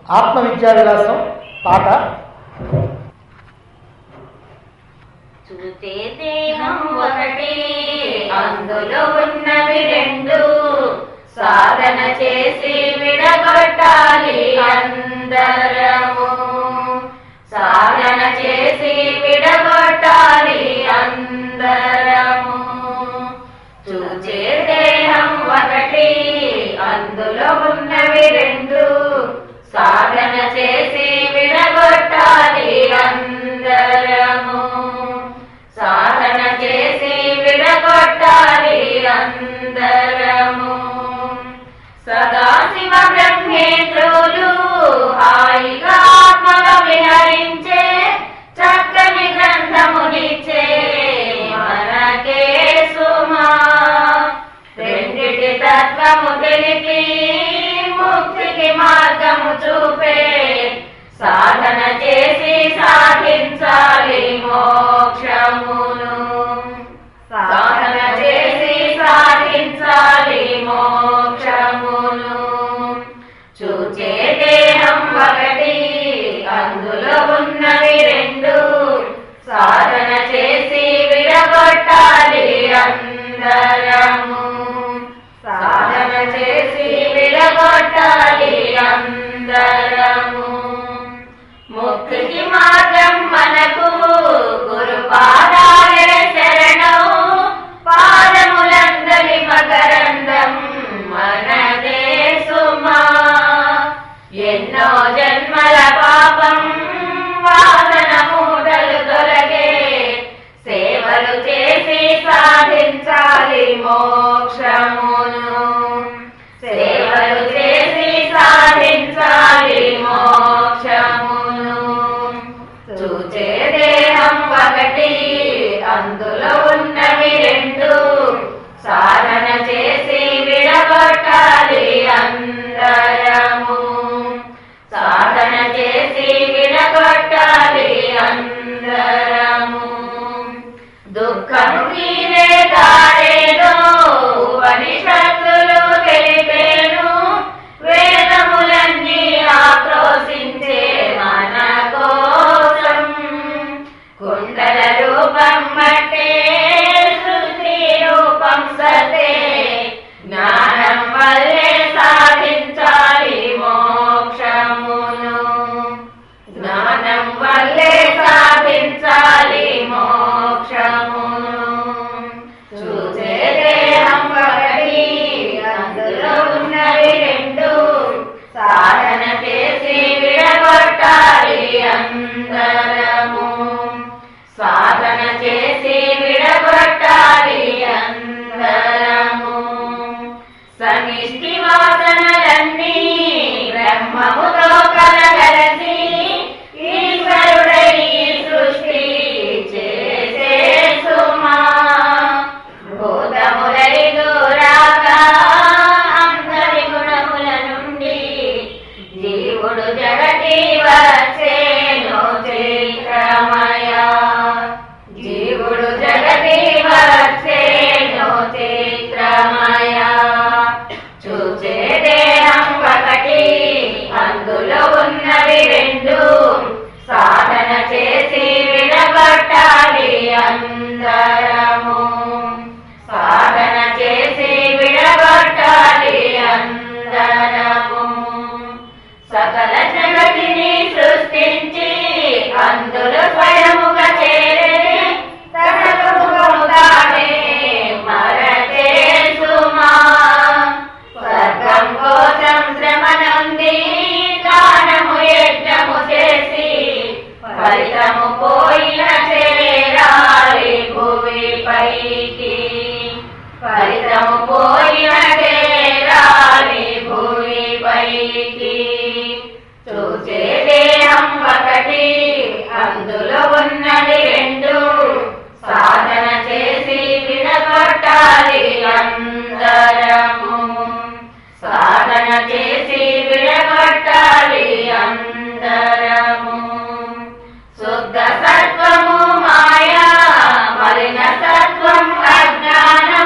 ఆత్మవిద్యా విలాసం పాట చూసే దేహం ఒకటి అందులో ఉన్నవి రెండు సాధన చేసి విడగొట్టాలి అందరము సాధన చేసి విడగొట్టాలి అందరము చూచే దేహం ఒకటి అందులో ఉన్నవి రెండు సాధన చేసి విడగొట్టాలి అందరము సాధన చేసి విడగొట్టాలి అందరము సదాశివ బ్రహ్మేంద్రులు హాయిగా ఆత్మగా విహరించే చక్కని గ్రంథమునిచ్చే మనకే సుమా రెండిటి తత్వము తెలిపి ముక్తికి మార్గము చూపే సాధన చేసి సాధించాలి మోక్షమును సాధన చేసి సాధించాలి మోక్షమును చూచే దేహం ఒకటి అందులో ఉన్నవి రెండు సాధన చేసి విడగొట్టాలి అందరము సాధన చేసి విడగొట్టాలి అందరము ముక్తికి మార్గం మనకు గురు పాదాలే శరణం పాదములందరి మకరందం మనదే సుమా ఎన్నో జన్మల పాపం వాసన మూటలు తొలగే సేవలు చేసి సాధించాలి మోక్షమును సేవలు చేసి సాధించాలి మోక్షమును చూచే దేహం ఒకటి అందులో ఉన్నవి రెండు సాధన చేసి విడగొట్టాలి అందరము సాధన చేసి విడగొట్టాలి అందరము దుఃఖము తీరే దారేదో ఉపనిషత్తులు తెలిపేను వేదములన్నీ ఆక్రోశించే మన కోసం కుండల రూపం మట్టే శృతి రూపం సతే జ్ఞానం వల్లే సాధించాలి మోక్షమును జ్ఞానం వల్లే సాధించాలి మోక్షమును చూసే దేహం ఒకటి అందులో ఉన్నవి రెండు సాధన చేసి విడగొట్టాలి అందరము సాధన చేసి విడగొట్టాలి అందరము సమిష్టి వాసనలన్నీ బ్రహ్మముతో కలగలసి ఈశ్వరుడై ఈ సృష్టి చేసే సుమా భూతములై దూరాగా అందరి గుణముల నుండి జీవుడు జగతి వచ్చేను చైత్రమయ జీవుడు జగతి వచ్చేను చైత్రమయ చూచే దేహం ఒకటి అందులో ఉన్నవి రెండు సాధన చేసి విడగొట్టాలి అందరము సాధన చేసి విడగొట్టాలి అందరము సకల జగతిని సృష్టించి అందులో స్వయముగా చేరే తనకు ముఖముగానే మరతే సుమా స్వర్గం కోసం శ్రమ నుండి దానము యజ్ఞము చేసి ఫలితము పోయిన చేరాలి భూమి పైకి ఫలితము పోయిన చేరాలి భూమి పైకి చూసే దేహం ఒకటి అందులో ఉన్నది రెండు సాధన చేసి విడగొట్టాలి అందరము సాధన చేసి విడగొట్టాలి అందరము శుద్ధ సత్వము మాయా మలిన సత్వం అజ్ఞానం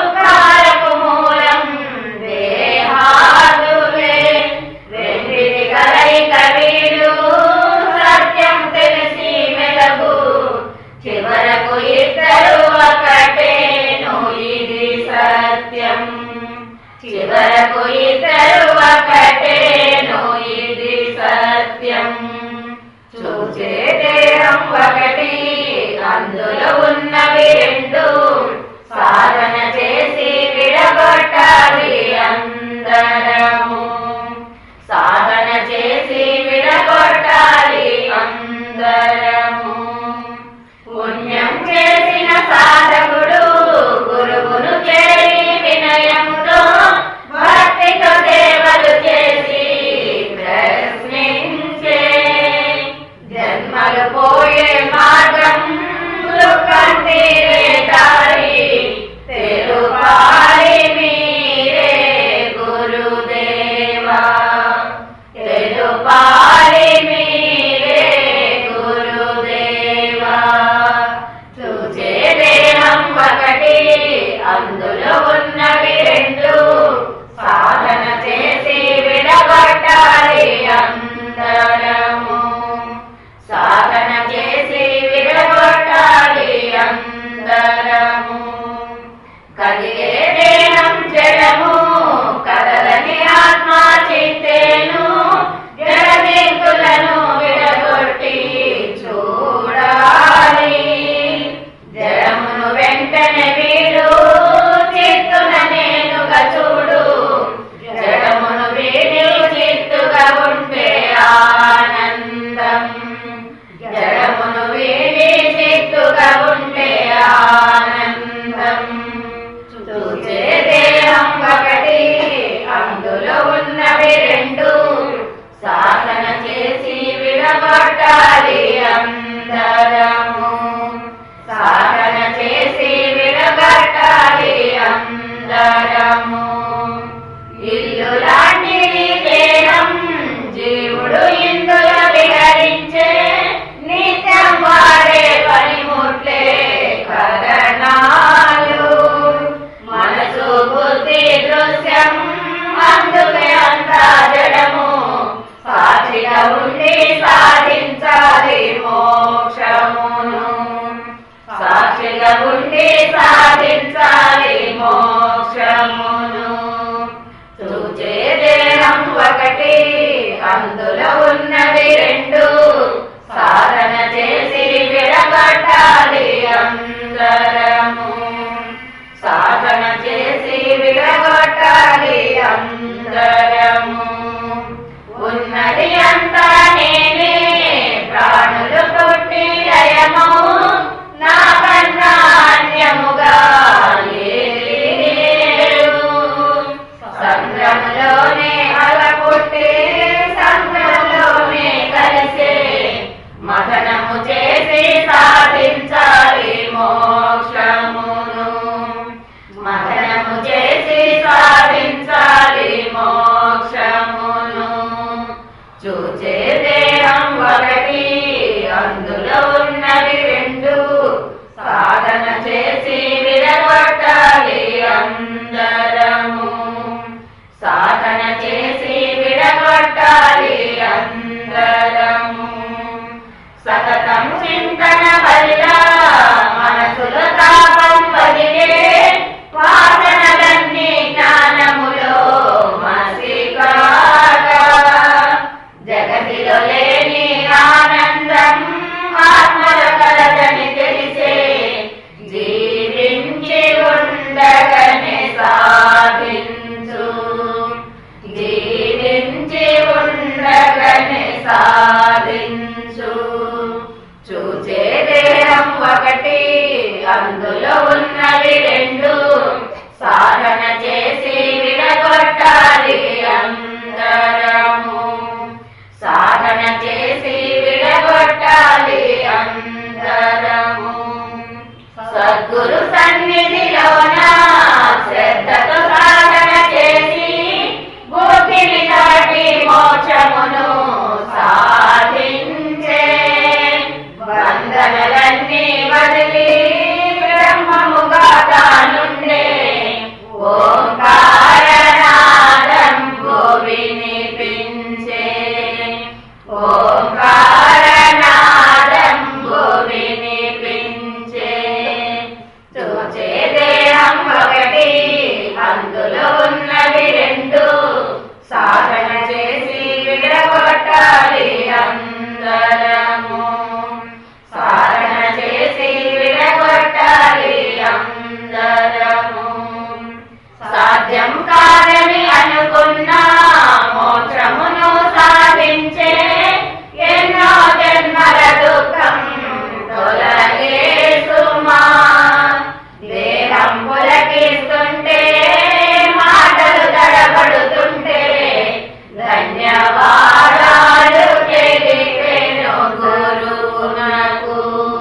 దుఃఖాలకు మూలం దేహాదులే రెండిటి కలయిక వీడు సత్యం తెలిసి మెలగు చివరకు ఇద్దరు ఒకటేను ఇది సత్యం చివరకు ఇద్దరు ఒకటేను ఇది సత్యం చూసే దేహం ఒకటి అందులో ఉన్నవి రెండు సాధన చేసి విడగొట్టాలి అందరము సాధన చేసి విడగొట్టాలి అందరము పుణ్యం చేసిన సాధకుడు గురువును చేరి వినయముతో భక్తితో సేవలు చేసి ప్రశ్నించే జన్మలు పోయే మార్గం కంటే దారి తెలుపాలి మీరే గురుదేవా తెలుపాలి మీరే గురుదేవా చూసే దేహం ఒకటి అందులో ఉన్నవి రెండు సాధన చేసి విడగొట్టాలి అందరము సాధన చేసి విడగొట్టాలి అందరము కదిలే దేహం జడము కదలని ఆత్మ చింతేను జడదింకులను విడగొట్టి చూడాలి జడమును వెంటనే వీడు చిత్తున నేనుగా చూడు జడమును వీడి చిత్తుగా ఉంటే ఆనందం జడమును వీడి చిత్తుగా ఉంటే ఆనందం చూసే దేహం ఒకటి అందులో ఉన్నవి రెండు సాధన చేసి విడగొట్టాలి అందరము సాధన చేసి విడగొట్టాలి అందరము ఇల్లు లాంటి దేహం జీవుడు ఇందులో విహరించే నిత్యం వాడే పనిముట్లే కరణాలు మనసు బుద్ధి దృశ్యం అందుకే అంతా జడము సాక్షిగా ఉండి సాధించాలి మోక్షమును సాక్షిగా ఉండి సాధించాలి మోక్షమును చూచే దేహం ఒకటి అందులో ఉన్నది రెండు సాధన చేసి విడగొట్టాలి అందరము సాధన చేసి విడగొట్టాలి అందరము ఉన్నది అంతా నేనే ప్రాణులు పుట్టి లయము నా కన్నా అన్యముగా ఏది లేదు. సంద్రములోనే అల పుట్టి సంద్రములోనే కలిసే మదనము చేసి సాధించాలి మోక్షమును మదనము చేసి సాధించాలి మోక్షమును చూచే దేహం ఒకటి అందులో ఉన్నవి రెండు సాధన చేసి విడగొట్టాలి అందరము సాధన చేసి విడగొట్టాలి అందరము సతతం చింతన వల్ల మనసులో తాపం వదిలే వాసనలన్నీ జ్ఞానములో మసికాగా జగతిలో ఓంకారనాదంబు వినిపించే చూచే దేహం ఒకటి అందులో ఉన్నవి రెండు సాధన చేసి విడగొట్టాలి అందరము సాధన చేసి విడగొట్టాలి అందరము సాధ్యం కాదని అనుకున్నా మోక్షమును సాధించే ఎన్నో జన్మల దుఃఖం తొలగే సుమా దేహం పులకిస్తుంటే మాటలు తడబడుతుంటే ధన్యవాదాలు తెలిపేను గురువునకు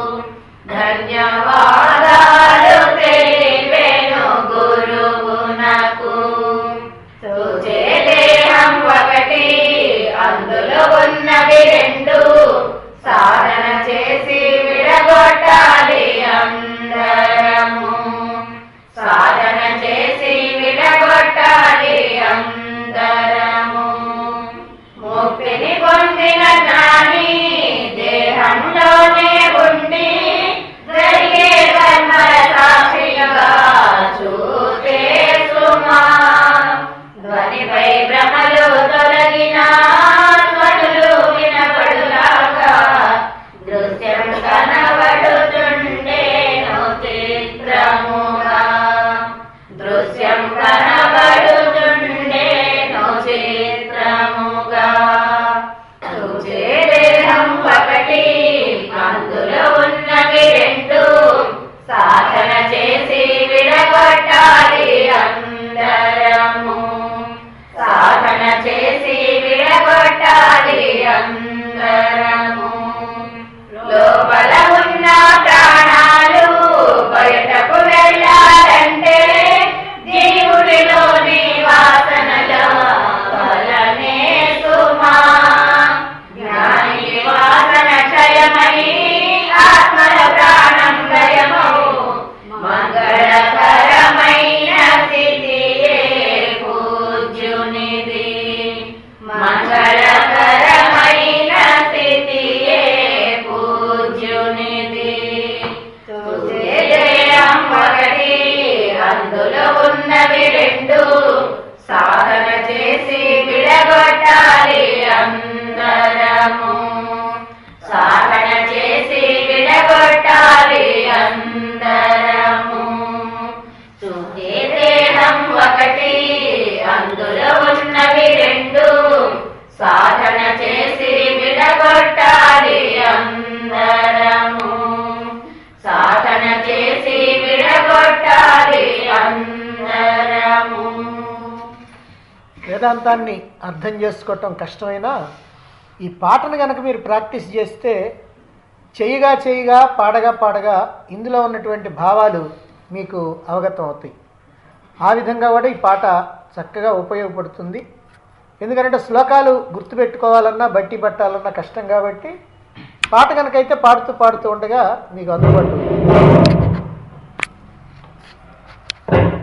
ధన్యవాదాలు తెలిపేను గురువునకు చూచే దేహం ఒకటి అందులో ఉన్నవి రెండు సాధన చేసి విడగొట్టాలి అందరము సాధన చేసి విడగొట్టాలి అందరము ముక్తిని పొందిన జ్ఞాని దేహంలోనే ఉండి జరిగే కర్మల సాక్షిగా చూసే సుమా ధ్వనిపై భ్రమలు తొలగిన ధ్వనులు వినపడులాగా దృశ్యం కనబడుతుండేను చిత్రముగా దృశ్యం కనబడుతుండేను చిత్రముగా చూసే దేహం ఒకటి అందులో ఉన్నవి రెండు సాధన చేసి విడగొట్టాలి అందరము సాధన చేసి విడగొట్టాలి అందరము లోపల ఉన్న ప్రాణాలు బయటకు వెళ్ళాలంటే జీవుడిలోని వాసనల వలనే సుమా జ్ఞాని వాసన క్షయమై ఆత్మల ప్రాణం లయమవు మంగళకరమైన స్థితియే పూజ్యునిది మంగళకరమైన స్థితియే పూజ్యునిది చూసే దేహం ఒకటి అందులో ఉన్నవి రెండు సాధన చేసి విడగొట్టాలి అందరము సాధన చేసి విడగొట్టాలి అందరము చూసే దేహం ఒకటి అందులో ఉన్నవి రెండు సాధన చేసి విడగొట్టాలి అందరము సాధన చేసి విడగొట్టాలి అందరము వేదాంతాన్ని అర్థం చేసుకోవటం కష్టమైనా ఈ పాటను కనుక మీరు ప్రాక్టీస్ చేస్తే చేయగా చేయగా పాడగా పాడగా ఇందులో ఉన్నటువంటి భావాలు మీకు అవగతం అవుతాయి ఆ విధంగా కూడా ఈ పాట చక్కగా ఉపయోగపడుతుంది ఎందుకంటే శ్లోకాలు గుర్తుపెట్టుకోవాలన్నా బట్టి పట్టాలన్నా కష్టం కాబట్టి పాట కనుకైతే పాడుతూ పాడుతూ ఉండగా మీకు అందుబాటు ఉంటుంది